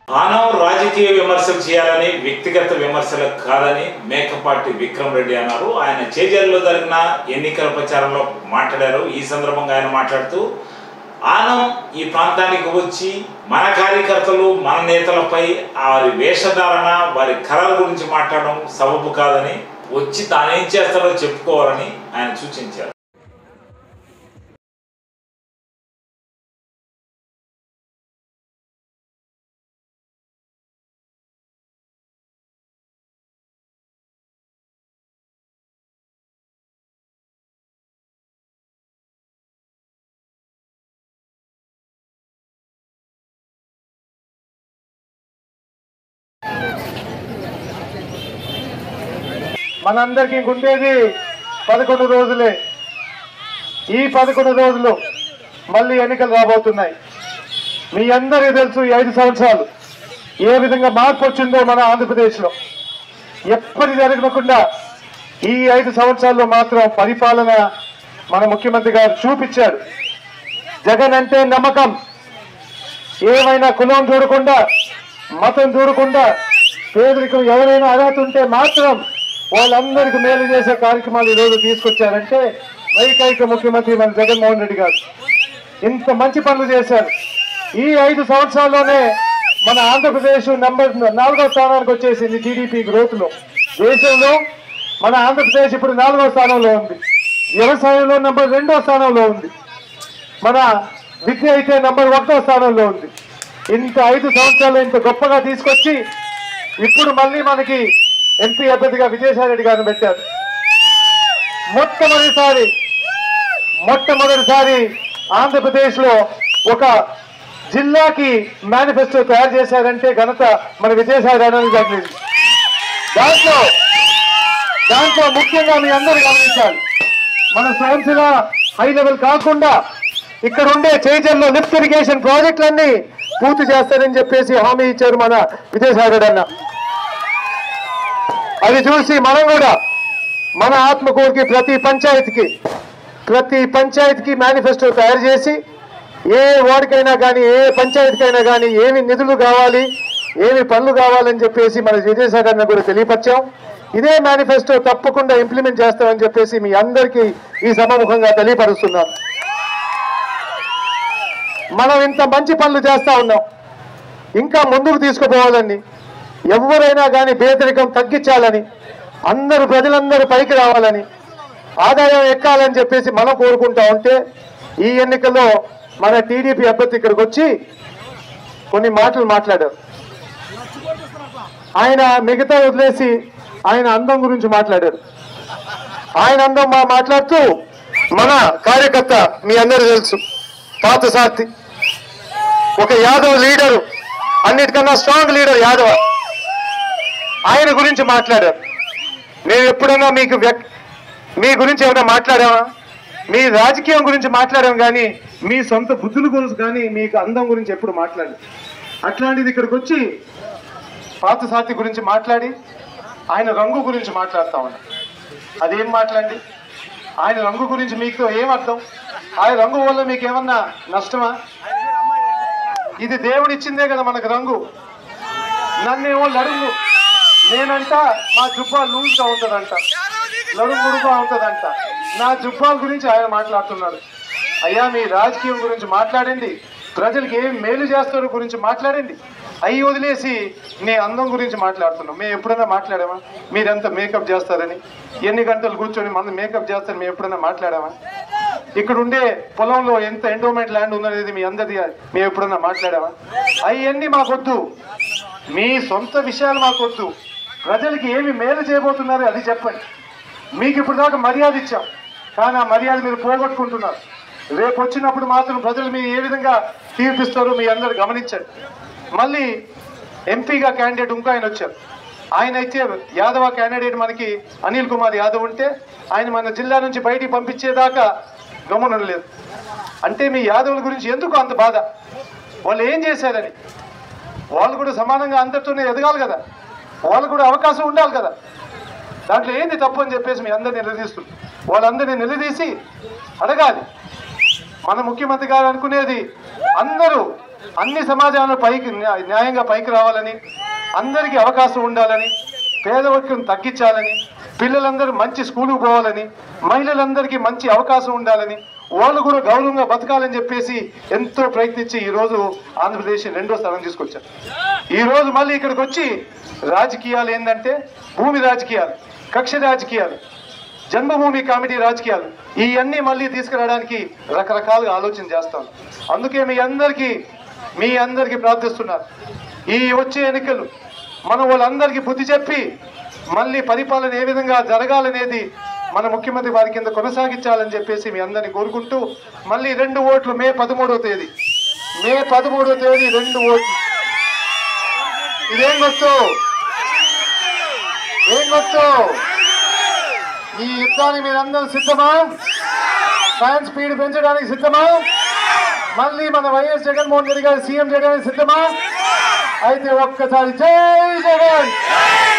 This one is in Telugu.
మానవ రాజకీయ విమర్శలు చేయాలని వ్యక్తిగత విమర్శలు కాదని మేకపాటి విక్రమ్ రెడ్డి అన్నారు ఆయన చేజల్లో జరిగిన ఎన్నికల ప్రచారంలో మాట్లాడారు ఈ సందర్భంగా ఆయన మాట్లాడుతూ ఆనం ఈ ప్రాంతానికి వచ్చి మన కార్యకర్తలు మన నేతలపై వారి వేషధారణ వారి కళల గురించి మాట్లాడడం సబబు కాదని వచ్చి తానేం చేస్తాడో చెప్పుకోవాలని ఆయన సూచించారు మనందరికీ ఇంకుండేది పదకొండు రోజులే ఈ పదకొండు రోజులు మళ్ళీ ఎన్నికలు రాబోతున్నాయి మీ అందరికీ తెలుసు ఈ ఐదు సంవత్సరాలు ఏ విధంగా మార్పు వచ్చిందో మన ఆంధ్రప్రదేశ్లో ఎప్పటి జరగకుండా ఈ ఐదు సంవత్సరాల్లో మాత్రం పరిపాలన మన ముఖ్యమంత్రి గారు చూపించారు జగన్ అంటే నమ్మకం ఏమైనా కులం చూడకుండా మతం చూడకుండా పేదరికం ఎవరైనా అర్హత ఉంటే మాత్రం వాళ్ళందరికీ మేలు చేసే కార్యక్రమాలు ఈరోజు తీసుకొచ్చారంటే వైకైక ముఖ్యమంత్రి మన జగన్మోహన్ రెడ్డి గారు ఇంత మంచి పనులు చేశారు ఈ ఐదు సంవత్సరాల్లోనే మన ఆంధ్రప్రదేశ్ నంబర్ నాలుగో స్థానానికి వచ్చేసింది జీడిపి గ్రోత్ లో దేశంలో మన ఆంధ్రప్రదేశ్ ఇప్పుడు నాలుగో స్థానంలో ఉంది వ్యవసాయంలో నంబర్ రెండో స్థానంలో ఉంది మన విద్య అయితే నంబర్ ఒకటో స్థానంలో ఉంది ఇంత ఐదు సంవత్సరాలు ఇంత గొప్పగా తీసుకొచ్చి ఇప్పుడు మళ్ళీ మనకి ఎంపీ అభ్యర్థిగా విజయసాయి రెడ్డి గారిని పెట్టారు మొట్టమొదటిసారి మొట్టమొదటిసారి ఆంధ్రప్రదేశ్ లో ఒక జిల్లాకి మేనిఫెస్టో తయారు చేశారంటే ఘనత మన విజయసాయి రెడ్డి తగిలింది దాంట్లో దాంట్లో ముఖ్యంగా మీ అందరూ గమనించాలి మన స్వయం సేవ హై లెవెల్ కాకుండా ఇక్కడ ఉండే చేజల్లో లిఫ్ట్ ఇరిగేషన్ ప్రాజెక్టులన్నీ పూర్తి చేస్తారని చెప్పేసి హామీ ఇచ్చారు మన విజయసాయి రెడ్డి అన్న అది చూసి మనం కూడా మన ఆత్మకూరుకి ప్రతి పంచాయతీకి ప్రతి పంచాయతీకి మేనిఫెస్టో తయారు చేసి ఏ వార్డుకైనా కానీ ఏ పంచాయతీకైనా కానీ ఏమి నిధులు కావాలి ఏమి పనులు కావాలని చెప్పేసి మన విజయసాయి గారిని కూడా తెలియపరిచాం ఇదే మేనిఫెస్టో తప్పకుండా ఇంప్లిమెంట్ చేస్తామని చెప్పేసి మీ అందరికీ ఈ సభాముఖంగా తెలియపరుస్తున్నాను మనం ఇంత మంచి పనులు చేస్తా ఉన్నాం ఇంకా ముందుకు తీసుకుపోవాలని ఎవరైనా కానీ పేదరికం తగ్గించాలని అందరూ ప్రజలందరూ పైకి రావాలని ఆదాయం ఎక్కాలని చెప్పేసి మనం కోరుకుంటా ఉంటే ఈ ఎన్నికల్లో మన టీడీపీ అభ్యర్థి ఇక్కడికి వచ్చి కొన్ని మాటలు మాట్లాడారు ఆయన మిగతా వదిలేసి ఆయన అందం గురించి మాట్లాడారు ఆయన అందం మా మాట్లాడుతూ మన కార్యకర్త మీ అందరూ తెలుసు పాత సార్తి ఒక యాదవ్ లీడరు అన్నిటికన్నా స్ట్రాంగ్ లీడర్ యాదవ ఆయన గురించి మాట్లాడారు మేము ఎప్పుడైనా మీకు వ్యక్- మీ గురించి ఏమైనా మాట్లాడామా మీ రాజకీయం గురించి మాట్లాడాం కానీ మీ సొంత బుద్ధుల గురించి కానీ మీకు అందం గురించి ఎప్పుడు మాట్లాడలేదు అట్లాంటిది ఇక్కడికి వచ్చి పాత సాతి గురించి మాట్లాడి ఆయన రంగు గురించి మాట్లాడుతా ఉన్నా అదేం మాట్లాడి ఆయన రంగు గురించి మీకు ఏం అర్థం ఆయన రంగు వల్ల మీకు ఏమన్నా నష్టమా ఇది దేవుడు ఇచ్చిందే కదా మనకు రంగు నన్నేమో లడుగు నేనంట మా జుబ్బా లూజ్గా ఉంటుందంట లడుగు గుడుగా ఉంటుందంట నా జుబ్బాల గురించి ఆయన మాట్లాడుతున్నాడు అయ్యా మీ రాజకీయం గురించి మాట్లాడండి ప్రజలకు ఏం మేలు చేస్తారో గురించి మాట్లాడండి అవి వదిలేసి నీ అందం గురించి మాట్లాడుతున్నాం మేము ఎప్పుడైనా మాట్లాడామా మీరెంత మేకప్ చేస్తారని ఎన్ని గంటలు కూర్చొని మనం మేకప్ చేస్తారని మేము ఎప్పుడైనా మాట్లాడామా ఇక్కడ ఉండే పొలంలో ఎంత ఎండోమెంట్ ల్యాండ్ ఉందనేది మీ అందరిది మేము ఎప్పుడన్నా మాట్లాడామా అవన్నీ మాకొద్దు మీ సొంత విషయాలు మాకొద్దు ప్రజలకి ఏమి మేలు చేయబోతున్నారో అది చెప్పండి మీకు ఇప్పుడు దాకా మర్యాద ఇచ్చాం కానీ ఆ మర్యాద మీరు పోగొట్టుకుంటున్నారు రేపు వచ్చినప్పుడు మాత్రం ప్రజలు మీరు ఏ విధంగా తీర్పిస్తారో మీ అందరు గమనించండి మళ్ళీ ఎంపీగా క్యాండిడేట్ ఇంకో ఆయన వచ్చారు ఆయన అయితే యాదవ క్యాండిడేట్ మనకి అనిల్ కుమార్ యాదవ్ ఉంటే ఆయన మన జిల్లా నుంచి బయటికి పంపించేదాకా గమనం అంటే మీ యాదవుల గురించి ఎందుకు అంత బాధ వాళ్ళు ఏం చేశారని వాళ్ళు కూడా సమానంగా అందరితోనే ఎదగాలి కదా వాళ్ళు కూడా అవకాశం ఉండాలి కదా దాంట్లో ఏంది తప్పు అని చెప్పేసి మీ అందరిని నిలదీస్తుంది వాళ్ళందరినీ నిలదీసి అడగాలి మన ముఖ్యమంత్రి గారు అనుకునేది అందరూ అన్ని సమాజాలు పైకి న్యా- న్యాయంగా పైకి రావాలని అందరికీ అవకాశం ఉండాలని పేదవర్గం తగ్గించాలని పిల్లలందరూ మంచి స్కూలుకు పోవాలని మహిళలందరికీ మంచి అవకాశం ఉండాలని వాళ్ళు కూడా గౌరవంగా బతకాలని చెప్పేసి ఎంతో ప్రయత్నించి ఈ రోజు ఆంధ్రప్రదేశ్ రెండో స్థానం తీసుకొచ్చారు ఈ రోజు మళ్ళీ ఇక్కడికి వచ్చి రాజకీయాలు ఏంటంటే భూమి రాజకీయాలు కక్ష రాజకీయాలు జన్మభూమి కమిటీ రాజకీయాలు ఇవన్నీ మళ్ళీ తీసుకురావడానికి రకరకాలుగా ఆలోచన చేస్తాం అందుకే మీ అందరికీ మీ అందరికీ ప్రార్థిస్తున్నారు ఈ వచ్చే ఎన్నికలు మనం వాళ్ళందరికీ బుద్ధి చెప్పి మళ్ళీ పరిపాలన ఏ విధంగా జరగాలనేది మన ముఖ్యమంత్రి వారి కింద కొనసాగించాలని చెప్పేసి మీ అందరినీ కోరుకుంటూ మళ్ళీ రెండు ఓట్లు మే పదమూడవ తేదీ మే పదమూడవ తేదీ రెండు ఓట్లు ఇదేం గుర్తు ఏం గుర్తు ఈ యుద్ధానికి మీరందరూ సిద్ధమా ఫ్యాన్ స్పీడ్ పెంచడానికి సిద్ధమా మళ్ళీ మన వైఎస్ జగన్మోహన్ రెడ్డి గారు సీఎం చేయడానికి సిద్ధమా అయితే ఒక్కసారి జై జగన్